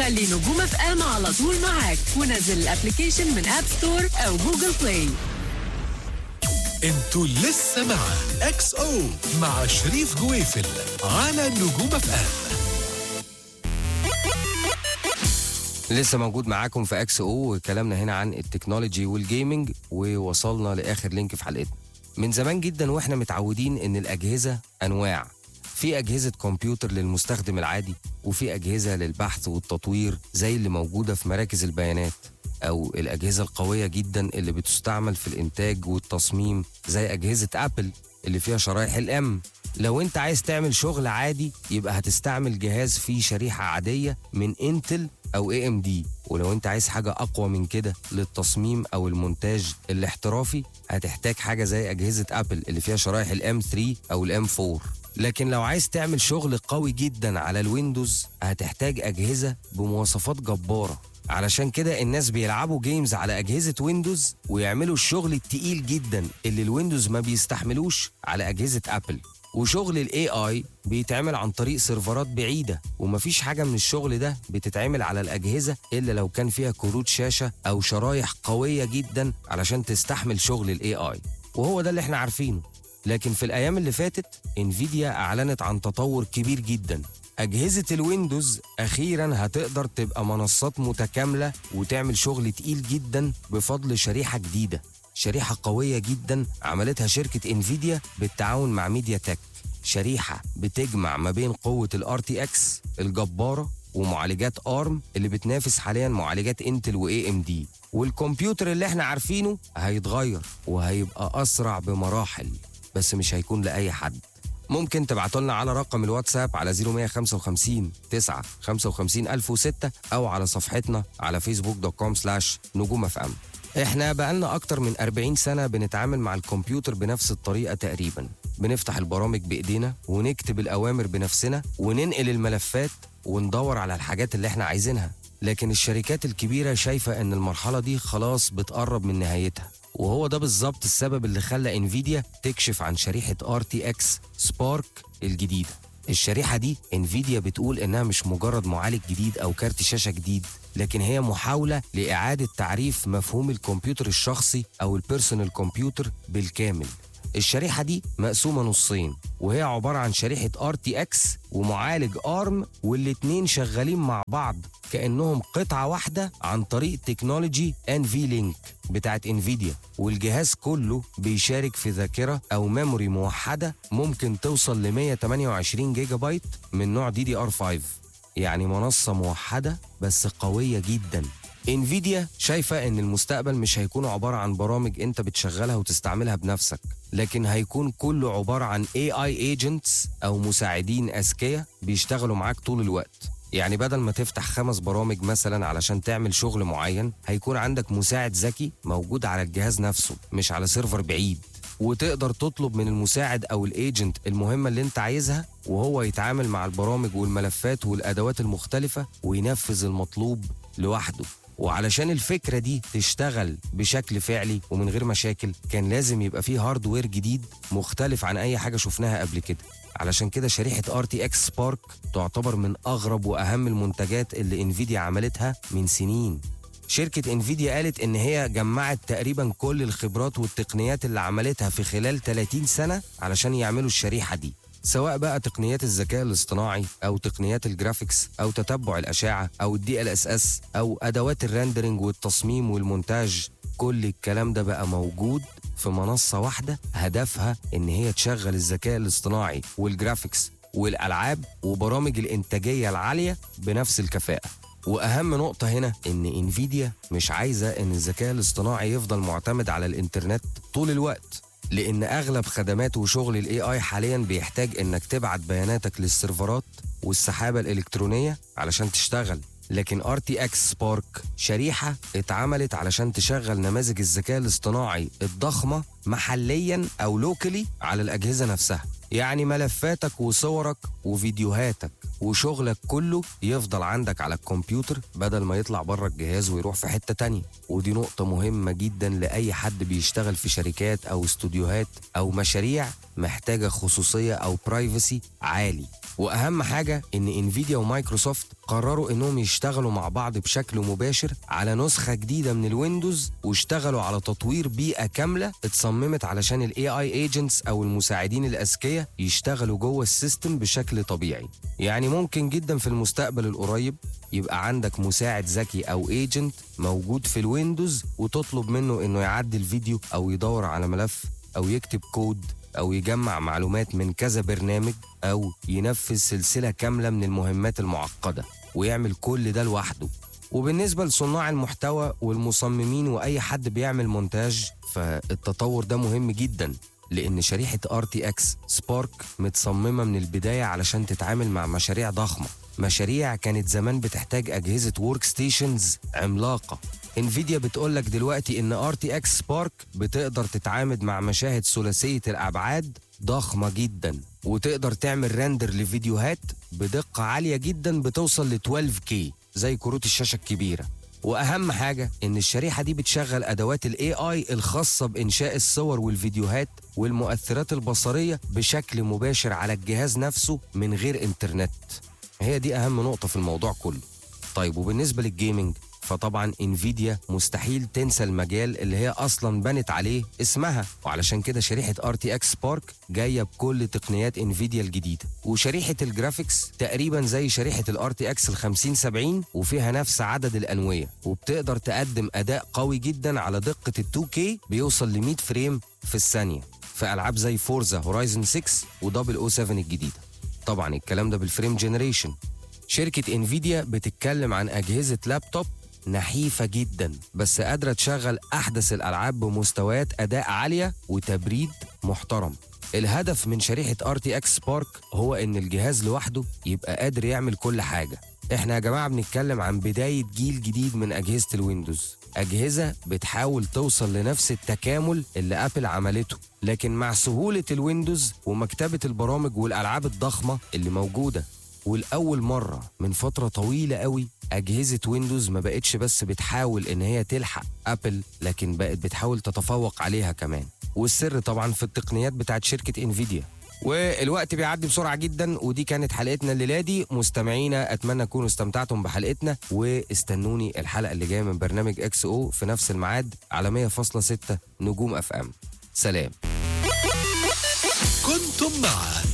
خلي نجوم اف ام على طول معاك ونزل الابلكيشن من اب ستور او جوجل بلاي انتوا لسه مع اكس او مع شريف جويفل على نجوم اف ام لسه موجود معاكم في اكس او وكلامنا هنا عن التكنولوجي والجيمنج ووصلنا لاخر لينك في حلقتنا من زمان جدا واحنا متعودين ان الاجهزه انواع في اجهزه كمبيوتر للمستخدم العادي وفي اجهزه للبحث والتطوير زي اللي موجوده في مراكز البيانات او الاجهزه القويه جدا اللي بتستعمل في الانتاج والتصميم زي اجهزه ابل اللي فيها شرايح الام لو انت عايز تعمل شغل عادي يبقى هتستعمل جهاز فيه شريحه عاديه من انتل او اي ام دي ولو انت عايز حاجه اقوى من كده للتصميم او المونتاج الاحترافي هتحتاج حاجه زي اجهزه ابل اللي فيها شرايح الام 3 او الام 4 لكن لو عايز تعمل شغل قوي جدا على الويندوز هتحتاج اجهزه بمواصفات جباره علشان كده الناس بيلعبوا جيمز على أجهزة ويندوز ويعملوا الشغل التقيل جدا اللي الويندوز ما بيستحملوش على أجهزة أبل وشغل الاي اي بيتعمل عن طريق سيرفرات بعيده ومفيش حاجه من الشغل ده بتتعمل على الاجهزه الا لو كان فيها كروت شاشه او شرايح قويه جدا علشان تستحمل شغل الاي اي وهو ده اللي احنا عارفينه لكن في الايام اللي فاتت انفيديا اعلنت عن تطور كبير جدا أجهزة الويندوز أخيرا هتقدر تبقى منصات متكاملة وتعمل شغل تقيل جدا بفضل شريحة جديدة شريحة قوية جدا عملتها شركة انفيديا بالتعاون مع ميديا تك شريحة بتجمع ما بين قوة الار تي اكس الجبارة ومعالجات ارم اللي بتنافس حاليا معالجات انتل واي ام دي والكمبيوتر اللي احنا عارفينه هيتغير وهيبقى اسرع بمراحل بس مش هيكون لاي حد ممكن تبعتوا لنا على رقم الواتساب على 0155 9 55 1006 او على صفحتنا على فيسبوك دوت كوم سلاش نجوم اف ام احنا بقالنا اكتر من 40 سنه بنتعامل مع الكمبيوتر بنفس الطريقه تقريبا بنفتح البرامج بايدينا ونكتب الاوامر بنفسنا وننقل الملفات وندور على الحاجات اللي احنا عايزينها لكن الشركات الكبيره شايفه ان المرحله دي خلاص بتقرب من نهايتها وهو ده بالظبط السبب اللي خلى انفيديا تكشف عن شريحه ار تي اكس سبارك الجديده الشريحه دي انفيديا بتقول انها مش مجرد معالج جديد او كارت شاشه جديد لكن هي محاوله لاعاده تعريف مفهوم الكمبيوتر الشخصي او البيرسونال كمبيوتر بالكامل الشريحة دي مقسومة نصين وهي عبارة عن شريحة ار تي اكس ومعالج ارم والاتنين شغالين مع بعض كأنهم قطعة واحدة عن طريق تكنولوجي ان في لينك بتاعت انفيديا والجهاز كله بيشارك في ذاكرة او ميموري موحدة ممكن توصل ل 128 جيجا بايت من نوع دي دي ار 5 يعني منصة موحدة بس قوية جدا انفيديا شايفة ان المستقبل مش هيكون عبارة عن برامج انت بتشغلها وتستعملها بنفسك لكن هيكون كله عبارة عن AI agents او مساعدين اذكياء بيشتغلوا معاك طول الوقت يعني بدل ما تفتح خمس برامج مثلا علشان تعمل شغل معين هيكون عندك مساعد ذكي موجود على الجهاز نفسه مش على سيرفر بعيد وتقدر تطلب من المساعد او الايجنت المهمه اللي انت عايزها وهو يتعامل مع البرامج والملفات والادوات المختلفه وينفذ المطلوب لوحده وعلشان الفكرة دي تشتغل بشكل فعلي ومن غير مشاكل كان لازم يبقى فيه هاردوير جديد مختلف عن أي حاجة شفناها قبل كده علشان كده شريحة ار تي اكس سبارك تعتبر من أغرب وأهم المنتجات اللي انفيديا عملتها من سنين شركة انفيديا قالت ان هي جمعت تقريبا كل الخبرات والتقنيات اللي عملتها في خلال 30 سنة علشان يعملوا الشريحة دي سواء بقى تقنيات الذكاء الاصطناعي او تقنيات الجرافيكس او تتبع الاشعه او الدي ال اس اس او ادوات الريندرنج والتصميم والمونتاج كل الكلام ده بقى موجود في منصه واحده هدفها ان هي تشغل الذكاء الاصطناعي والجرافيكس والالعاب وبرامج الانتاجيه العاليه بنفس الكفاءه واهم نقطه هنا ان انفيديا مش عايزه ان الذكاء الاصطناعي يفضل معتمد على الانترنت طول الوقت لان اغلب خدمات وشغل الاي اي حاليا بيحتاج انك تبعت بياناتك للسيرفرات والسحابه الالكترونيه علشان تشتغل لكن ار تي اكس سبارك شريحه اتعملت علشان تشغل نماذج الذكاء الاصطناعي الضخمه محليا او لوكالي على الاجهزه نفسها يعني ملفاتك وصورك وفيديوهاتك وشغلك كله يفضل عندك على الكمبيوتر بدل ما يطلع بره الجهاز ويروح في حتة تانية ودي نقطة مهمة جدا لأي حد بيشتغل في شركات أو استوديوهات أو مشاريع محتاجة خصوصية أو برايفسي عالي وأهم حاجة إن انفيديا ومايكروسوفت قرروا انهم يشتغلوا مع بعض بشكل مباشر على نسخه جديده من الويندوز واشتغلوا على تطوير بيئه كامله اتصممت علشان الاي اي ايجنتس او المساعدين الاذكياء يشتغلوا جوه السيستم بشكل طبيعي يعني ممكن جدا في المستقبل القريب يبقى عندك مساعد ذكي او ايجنت موجود في الويندوز وتطلب منه انه يعدل فيديو او يدور على ملف او يكتب كود او يجمع معلومات من كذا برنامج او ينفذ سلسله كامله من المهمات المعقده ويعمل كل ده لوحده وبالنسبه لصناع المحتوى والمصممين واي حد بيعمل مونتاج فالتطور ده مهم جدا لان شريحه ار تي اكس سبارك متصممه من البدايه علشان تتعامل مع مشاريع ضخمه مشاريع كانت زمان بتحتاج اجهزه ورك ستيشنز عملاقه انفيديا بتقول لك دلوقتي ان ار تي اكس سبارك بتقدر تتعامل مع مشاهد ثلاثيه الابعاد ضخمه جدا وتقدر تعمل رندر لفيديوهات بدقه عاليه جدا بتوصل ل 12K زي كروت الشاشه الكبيره واهم حاجه ان الشريحه دي بتشغل ادوات الاي اي الخاصه بانشاء الصور والفيديوهات والمؤثرات البصريه بشكل مباشر على الجهاز نفسه من غير انترنت هي دي اهم نقطه في الموضوع كله طيب وبالنسبه للجيمنج فطبعا انفيديا مستحيل تنسى المجال اللي هي اصلا بنت عليه اسمها وعلشان كده شريحه ار تي اكس سبارك جايه بكل تقنيات انفيديا الجديده وشريحه الجرافيكس تقريبا زي شريحه الار تي اكس ال 5070 وفيها نفس عدد الانويه وبتقدر تقدم اداء قوي جدا على دقه ال 2K بيوصل ل 100 فريم في الثانيه في العاب زي فورزا هورايزن 6 ودبل او 7 الجديده طبعا الكلام ده بالفريم جنريشن شركة انفيديا بتتكلم عن أجهزة لابتوب نحيفة جدا بس قادرة تشغل أحدث الألعاب بمستويات أداء عالية وتبريد محترم الهدف من شريحة RTX سبارك هو إن الجهاز لوحده يبقى قادر يعمل كل حاجة احنا يا جماعة بنتكلم عن بداية جيل جديد من أجهزة الويندوز أجهزة بتحاول توصل لنفس التكامل اللي أبل عملته لكن مع سهولة الويندوز ومكتبة البرامج والألعاب الضخمة اللي موجودة والأول مرة من فترة طويلة قوي أجهزة ويندوز ما بقتش بس بتحاول إن هي تلحق أبل لكن بقت بتحاول تتفوق عليها كمان والسر طبعا في التقنيات بتاعت شركة انفيديا والوقت بيعدي بسرعة جدا ودي كانت حلقتنا الليلة دي مستمعينا أتمنى تكونوا استمتعتم بحلقتنا واستنوني الحلقة اللي جاية من برنامج اكس او في نفس الميعاد على 100.6 نجوم اف ام سلام كنتم مع